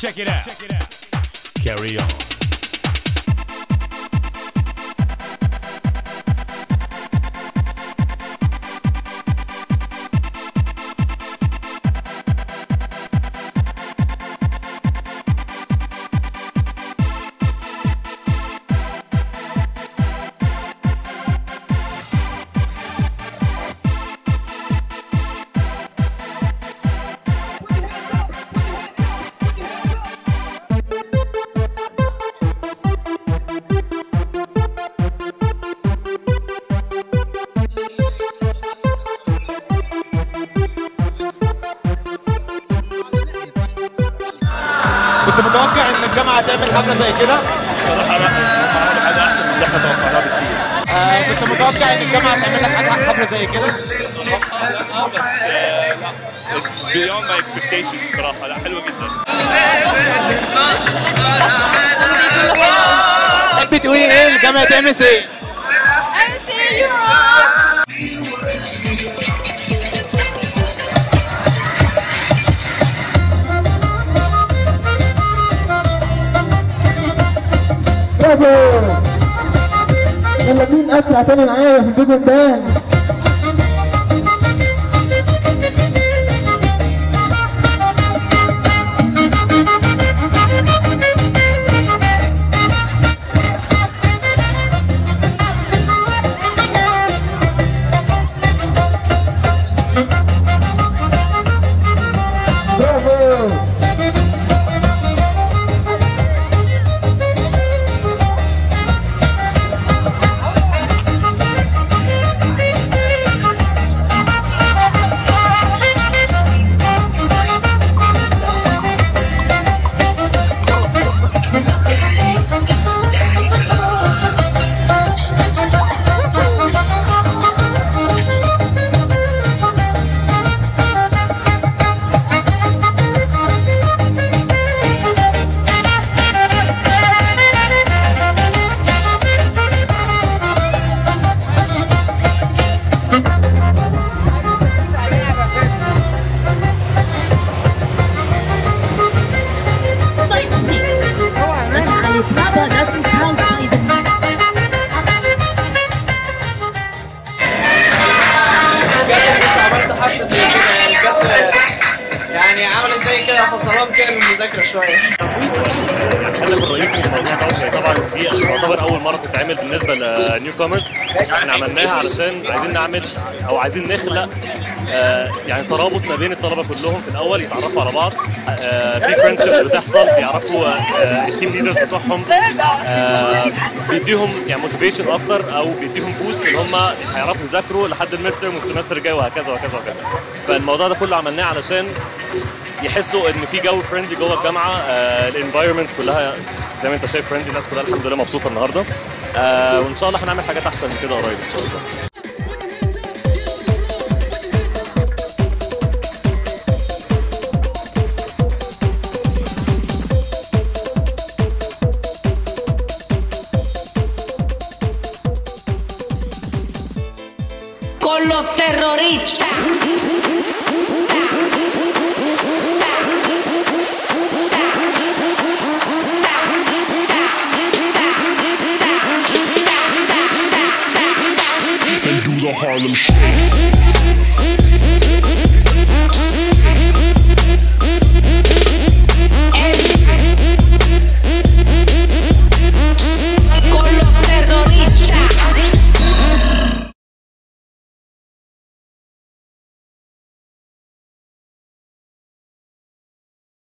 Check it out. Carry on. كنت متوقع ان الجامعه تعمل حاجه زي كده بصراحة لا عملوا حاجة أحسن من اللي احنا توقعناها بكتير. آه كنت متوقع ان الجامعه تعمل لك حاجه حفله زي كده Beyond my expectations بصراحة لا حلوة جدا. تحبي تقولي ايه لجامعه ام اس ايه I'm saying you rock. برافو يلا مين اسرع تاني معايا في الفيديو ده برافو عملت حفله زي كده يعني كانت يعني عامله زي كده فصلان كده من المذاكره شويه الهدف الرئيسي من الموضوع ده هي طبعا دي تعتبر أول مرة تتعمل بالنسبة لنيو كومرز. احنا عملناها علشان عايزين نعمل أو عايزين نخلق آه، يعني ترابط ما بين الطلبة كلهم في الأول يتعرفوا على بعض. آه، في فريندشيبس بتحصل بيعرفوا آه، التيم ليدرز بتوعهم آه، بيديهم يعني موتيفيشن أكتر أو بيديهم بوست إن هم هيعرفوا يذاكروا لحد الميد ترم والسمستر الجاي وهكذا وهكذا وهكذا. فالموضوع ده كله عملناه علشان يحسوا ان في جو فريندلي جوه الجامعه الانفايرمنت كلها زي ما انت شايف فريندلي الناس كلها الحمد لله مبسوطه النهارده آه وان شاء الله هنعمل حاجات احسن من كده قريب ان شاء الله con los terroristas. and do the Harlem Shake.